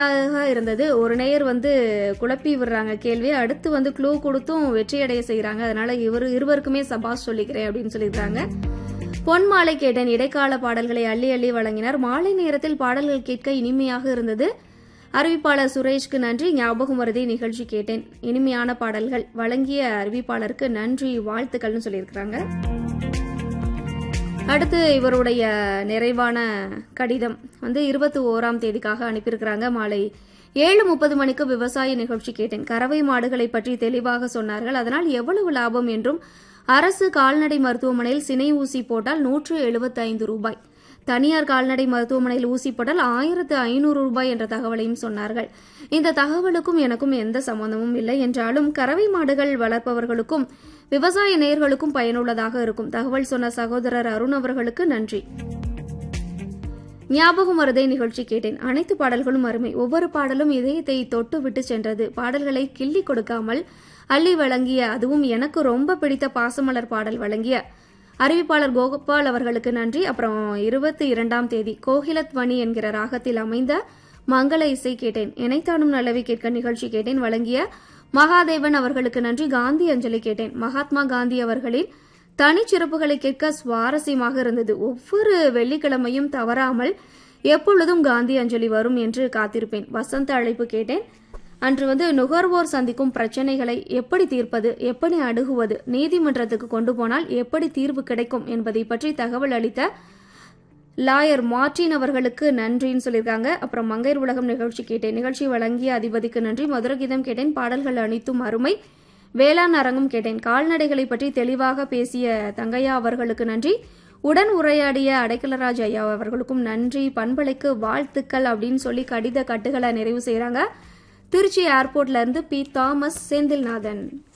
இருந்தது ஒரு நேயர் வந்து குழப்பி விடுறாங்க கேள்வியை அடுத்து வந்து க்ளூ கொடுத்தும் வெற்றி அடைய செய்யறாங்க அதனால இவர் இருவருக்குமே சபாஸ் சொல்லிக்கிறேன் அப்படின்னு சொல்லியிருக்காங்க பொன் மாலை கேட்டேன் இடைக்கால பாடல்களை அள்ளி அள்ளி வழங்கினார் மாலை நேரத்தில் பாடல்கள் கேட்க இனிமையாக இருந்தது அறிவிப்பாளர் சுரேஷ்க்கு நன்றி ஞாபகம் வருதே நிகழ்ச்சி கேட்டேன் இனிமையான பாடல்கள் வழங்கிய அறிவிப்பாளருக்கு நன்றி வாழ்த்துக்கள்னு சொல்லியிருக்கிறாங்க அடுத்து இவருடைய நிறைவான கடிதம் வந்து இருபத்தி ஓராம் தேதிக்காக அனுப்பியிருக்கிறாங்க மாலை ஏழு முப்பது மணிக்கு விவசாய நிகழ்ச்சி கேட்டேன் கறவை மாடுகளை பற்றி தெளிவாக சொன்னார்கள் அதனால் எவ்வளவு லாபம் என்றும் அரசு கால்நடை மருத்துவமனையில் சினை ஊசி போட்டால் நூற்று எழுபத்தைந்து ரூபாய் தனியார் கால்நடை மருத்துவமனையில் ஊசி போட்டால் ஆயிரத்து ஐநூறு ரூபாய் என்ற தகவலையும் சொன்னார்கள் இந்த தகவலுக்கும் எனக்கும் எந்த சம்பந்தமும் இல்லை என்றாலும் கறவை மாடுகள் வளர்ப்பவர்களுக்கும் விவசாய நேயர்களுக்கும் பயனுள்ளதாக இருக்கும் தகவல் சொன்ன சகோதரர் அருண் அவர்களுக்கு நன்றி ஞாபகம் வருதை நிகழ்ச்சி கேட்டேன் அனைத்து பாடல்களும் அருமை ஒவ்வொரு பாடலும் இதயத்தை தொட்டு விட்டு சென்றது பாடல்களை கிள்ளி கொடுக்காமல் அள்ளி வழங்கிய அதுவும் எனக்கு ரொம்ப பிடித்த பாசமலர் பாடல் வழங்கிய அறிவிப்பாளர் கோபால் அவர்களுக்கு நன்றி அப்புறம் இருபத்தி இரண்டாம் தேதி கோகிலத் வணி என்கிற ராகத்தில் அமைந்த மங்கள இசை கேட்டேன் இணைத்தானும் நல்லவை கேட்க நிகழ்ச்சி கேட்டேன் வழங்கிய மகாதேவன் அவர்களுக்கு நன்றி காந்தி அஞ்சலி கேட்டேன் மகாத்மா காந்தி அவர்களின் தனிச்சிறப்புகளை கேட்க சுவாரஸ்யமாக இருந்தது ஒவ்வொரு வெள்ளிக்கிழமையும் தவறாமல் எப்பொழுதும் காந்தி அஞ்சலி வரும் என்று காத்திருப்பேன் வசந்த அழைப்பு கேட்டேன் அன்று வந்து நுகர்வோர் சந்திக்கும் பிரச்சனைகளை எப்படி தீர்ப்பது எப்படி அணுகுவது நீதிமன்றத்துக்கு கொண்டு போனால் எப்படி தீர்வு கிடைக்கும் என்பதை பற்றி தகவல் அளித்த லாயர் மார்டின் அவர்களுக்கு நன்றின்னு சொல்லியிருக்காங்க அப்புறம் மங்கையர் உலகம் நிகழ்ச்சி கேட்டேன் நிகழ்ச்சி வழங்கிய அதிபதிக்கு நன்றி மதுரகீதம் கேட்டேன் பாடல்கள் அனைத்தும் அருமை வேளாண் அரங்கம் கேட்டேன் கால்நடைகளை பற்றி தெளிவாக பேசிய தங்கையா அவர்களுக்கு நன்றி உடன் உரையாடிய அடைக்கலராஜ் ஐயா அவர்களுக்கும் நன்றி பண்பலைக்கு வாழ்த்துக்கள் அப்படின்னு சொல்லி கடித கட்டுகளை நிறைவு செய்கிறாங்க திருச்சி ஏர்போர்ட்ல இருந்து பி தாமஸ் செந்தில்நாதன்